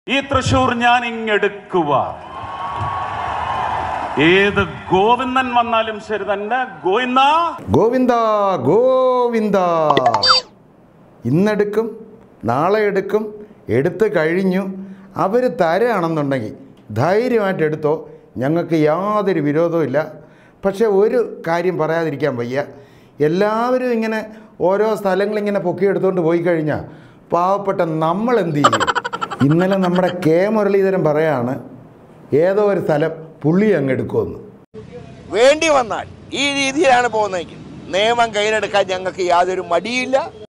ഈ തൃശൂർ ഞാൻ ഇങ്ങെടുക്കുക ഏത് ഗോവിന്ദൻ വന്നാലും ശരി തന്നെ ഗോവിന്ദ ഗോവിന്ദ ഗോവിന്ദ ഇന്നെടുക്കും നാളെ എടുക്കും എടുത്ത് കഴിഞ്ഞു അവർ തരാണെന്നുണ്ടെങ്കിൽ ധൈര്യമായിട്ട് എടുത്തോ ഞങ്ങൾക്ക് യാതൊരു വിരോധവും ഇല്ല പക്ഷേ ഒരു കാര്യം പറയാതിരിക്കാൻ വയ്യ എല്ലാവരും ഇങ്ങനെ ഓരോ സ്ഥലങ്ങളിങ്ങനെ പൊക്കിയെടുത്തുകൊണ്ട് പോയി കഴിഞ്ഞാൽ പാവപ്പെട്ട നമ്മൾ എന്ത് ചെയ്യും ഇന്നലെ നമ്മുടെ കെ മുരളീധരൻ പറയാണ് ഏതോ ഒരു സ്ഥലം പുള്ളി അങ്ങ് എടുക്കുമെന്ന് വേണ്ടി വന്നാൽ ഈ രീതിയിലാണ് പോകുന്നതെങ്കിൽ നിയമം കയ്യിലെടുക്കാൻ ഞങ്ങൾക്ക് യാതൊരു മടിയില്ല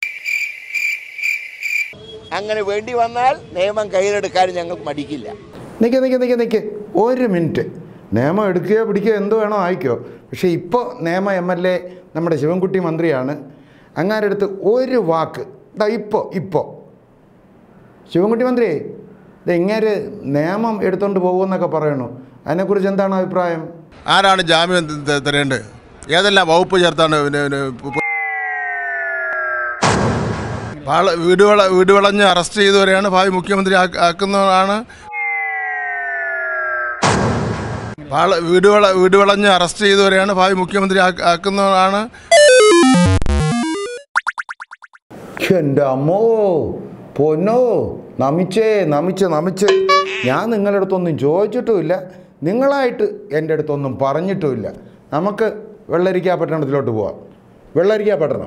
അങ്ങനെ വേണ്ടി വന്നാൽ നിയമം കയ്യിലെടുക്കാൻ ഞങ്ങൾക്ക് മടിക്കില്ല നിൽക്ക് നിൽക്ക് നിൽക്ക് നിൽക്ക് ഒരു മിനിറ്റ് നിയമം എടുക്കുകയോ പിടിക്കുകയോ എന്തോ വേണോ ആയിക്കോ പക്ഷേ ഇപ്പോൾ നിയമ എം എൽ എ നമ്മുടെ ശിവൻകുട്ടി മന്ത്രിയാണ് അങ്ങാരുടെ അടുത്ത് ഒരു വാക്ക് ഇതാ ഇപ്പോൾ ഇപ്പോൾ ശിവൻകുട്ടി മന്ത്രിയേ ഇത് ഇങ്ങേര് നിയമം എടുത്തുകൊണ്ട് പോകുമെന്നൊക്കെ പറയണു അതിനെക്കുറിച്ച് എന്താണ് അഭിപ്രായം ആരാണ് ജാമ്യം ത- ത- തരേണ്ടത് ഏതെല്ലാം വകുപ്പ് ചേർത്താണ് പിന്നെ പിന്നെ പു- പാള- വീട് വള വീട് വളഞ്ഞ് അറസ്റ്റ് ചെയ്തവരെയാണ് ഭാവി മുഖ്യമന്ത്രി ആക്ക- ആക്കുന്നതാണ് പാള- വീട് വള വീട് വളഞ്ഞ് അറസ്റ്റ് ചെയ്തവരെയാണ് ഭാവി മുഖ്യമന്ത്രി ആക്ക- ആക്കുന്നതാണ് എൻ്റെ അമ്മോ പൊന്നോ നമിച്ചേ നമിച്ച് നമിച്ച് ഞാൻ നിങ്ങളുടെ അടുത്തൊന്നും ചോദിച്ചിട്ടുമില്ല നിങ്ങളായിട്ട് എൻ്റെ അടുത്തൊന്നും പറഞ്ഞിട്ടുമില്ല നമുക്ക് വെള്ളരിക്ക പട്ടണത്തിലോട്ട് പോവാം വെള്ളരിക്ക പട്ടണം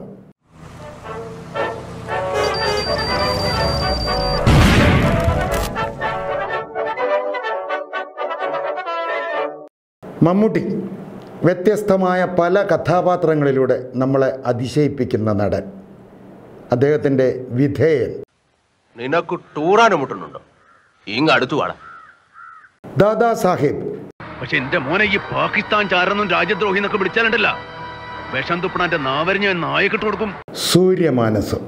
മമ്മൂട്ടി വ്യത്യസ്തമായ പല കഥാപാത്രങ്ങളിലൂടെ നമ്മളെ അതിശയിപ്പിക്കുന്ന നടൻ അദ്ദേഹത്തിൻ്റെ വിധേയൻ നിനക്ക് ടൂറാനും മുട്ടുന്നുണ്ടോ ഇങ്ങ് അടുത്തു വാടാ ദാദാ സാഹിബ് പക്ഷെ എന്റെ മോനെ ഈ പാകിസ്ഥാൻ ചാരനും രാജ്യദ്രോഹി എന്നൊക്കെ വിളിച്ചാലുണ്ടല്ല വിഷം തുപ്പണന്റെ നാവരിഞ്ഞ നായക്കിട്ട് കൊടുക്കും സൂര്യമാനസം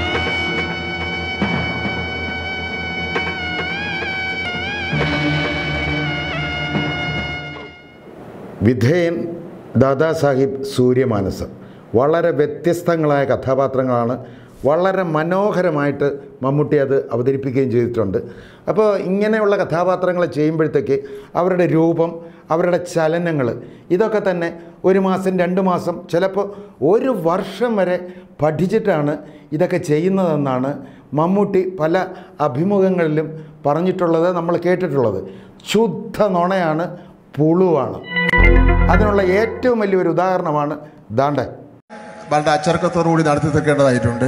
വിധേയൻ ദാദാ സാഹിബ് സൂര്യമാനസം വളരെ വ്യത്യസ്തങ്ങളായ കഥാപാത്രങ്ങളാണ് വളരെ മനോഹരമായിട്ട് മമ്മൂട്ടി അത് അവതരിപ്പിക്കുകയും ചെയ്തിട്ടുണ്ട് അപ്പോൾ ഇങ്ങനെയുള്ള കഥാപാത്രങ്ങൾ ചെയ്യുമ്പോഴത്തേക്ക് അവരുടെ രൂപം അവരുടെ ചലനങ്ങൾ ഇതൊക്കെ തന്നെ ഒരു മാസം രണ്ട് മാസം ചിലപ്പോൾ ഒരു വർഷം വരെ പഠിച്ചിട്ടാണ് ഇതൊക്കെ ചെയ്യുന്നതെന്നാണ് മമ്മൂട്ടി പല അഭിമുഖങ്ങളിലും പറഞ്ഞിട്ടുള്ളത് നമ്മൾ കേട്ടിട്ടുള്ളത് ശുദ്ധ നുണയാണ് പുളുവാണ് അതിനുള്ള ഏറ്റവും വലിയൊരു ഉദാഹരണമാണ് ദാണ്ടെ വളരെ അച്ചടക്കത്തോടു കൂടി നടത്തി തീർക്കേണ്ടതായിട്ടുണ്ട്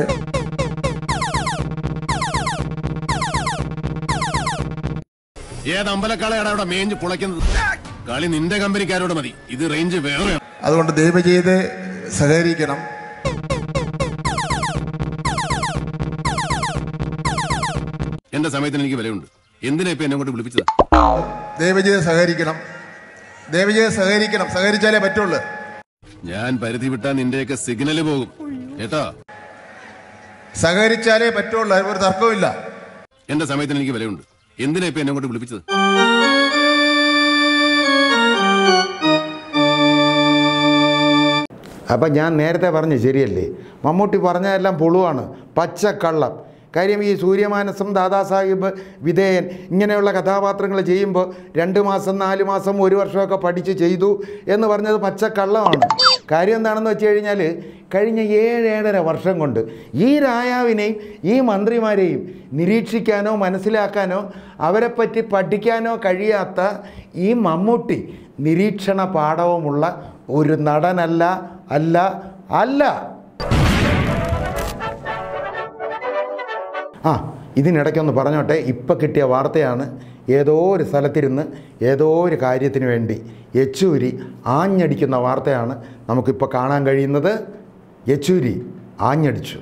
ഏത് അമ്പലക്കളയാണ് അവിടെ മേഞ്ഞ് പുളയ്ക്കുന്നത് കളി നിന്റെ കമ്പനിക്കാരോട് മതി ഇത് റേഞ്ച് വേറെ അതുകൊണ്ട് ദയവ് ചെയ്ത് സഹകരിക്കണം എന്റെ സമയത്തിന് എനിക്ക് വിലയുണ്ട് എന്തിനാ ഇപ്പൊ എന്നെ കൊണ്ട് വിളിപ്പിച്ചത് ദയവ് ചെയ്ത് സഹകരിക്കണം ദയവ് ചെയ്ത് സഹകരിക്കണം സഹകരിച്ചാലേ പറ്റുള്ളൂ ഞാൻ പരിധി വിട്ടാ നിന്റെയൊക്കെ സിഗ്നല് പോകും കേട്ടോ സഹകരിച്ചാലേ പറ്റുള്ളൂ അതിന് ഒരു തർക്കവുമില്ല എന്റെ സമയത്തിന് എനിക്ക് വിലയുണ്ട് എന്തിനാ ഇപ്പൊ എന്നെ കൊണ്ട് വിളിപ്പിച്ചത് അപ്പം ഞാൻ നേരത്തെ പറഞ്ഞു ശരിയല്ലേ മമ്മൂട്ടി പറഞ്ഞതെല്ലാം പുളുവാണ് പച്ചക്കള്ളം കാര്യം ഈ സൂര്യമാനസം ദാദാസാഹിബ് വിധേയൻ ഇങ്ങനെയുള്ള കഥാപാത്രങ്ങൾ ചെയ്യുമ്പോൾ രണ്ട് മാസം നാല് മാസം ഒരു വർഷമൊക്കെ പഠിച്ച് ചെയ്തു എന്ന് പറഞ്ഞത് പച്ചക്കള്ളമാണ് കാര്യം എന്താണെന്ന് വെച്ച് കഴിഞ്ഞാൽ കഴിഞ്ഞ ഏഴ് ഏഴര വർഷം കൊണ്ട് ഈ രായാവിനെയും ഈ മന്ത്രിമാരെയും നിരീക്ഷിക്കാനോ മനസ്സിലാക്കാനോ അവരെപ്പറ്റി പഠിക്കാനോ കഴിയാത്ത ഈ മമ്മൂട്ടി നിരീക്ഷണ പാഠവുമുള്ള ഒരു നടനല്ല അല്ല അല്ല ആ ഇതിനിടയ്ക്കൊന്ന് പറഞ്ഞോട്ടെ ഇപ്പം കിട്ടിയ വാർത്തയാണ് ഏതോ ഒരു സ്ഥലത്തിരുന്ന് ഏതോ ഒരു കാര്യത്തിന് വേണ്ടി യെച്ചൂരി ആഞ്ഞടിക്കുന്ന വാർത്തയാണ് നമുക്കിപ്പോൾ കാണാൻ കഴിയുന്നത് യെച്ചൂരി ആഞ്ഞടിച്ചു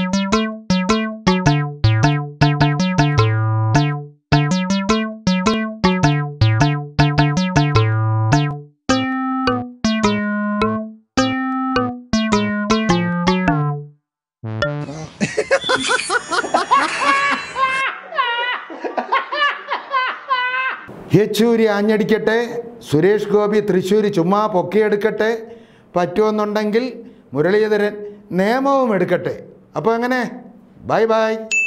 യെച്ചൂരി ആഞ്ഞടിക്കട്ടെ സുരേഷ് ഗോപി തൃശ്ശൂർ ചുമ്മാ പൊക്കിയെടുക്കട്ടെ പറ്റുമെന്നുണ്ടെങ്കിൽ മുരളീധരൻ നിയമവും എടുക്കട്ടെ അപ്പോൾ എങ്ങനെ ബൈ ബൈ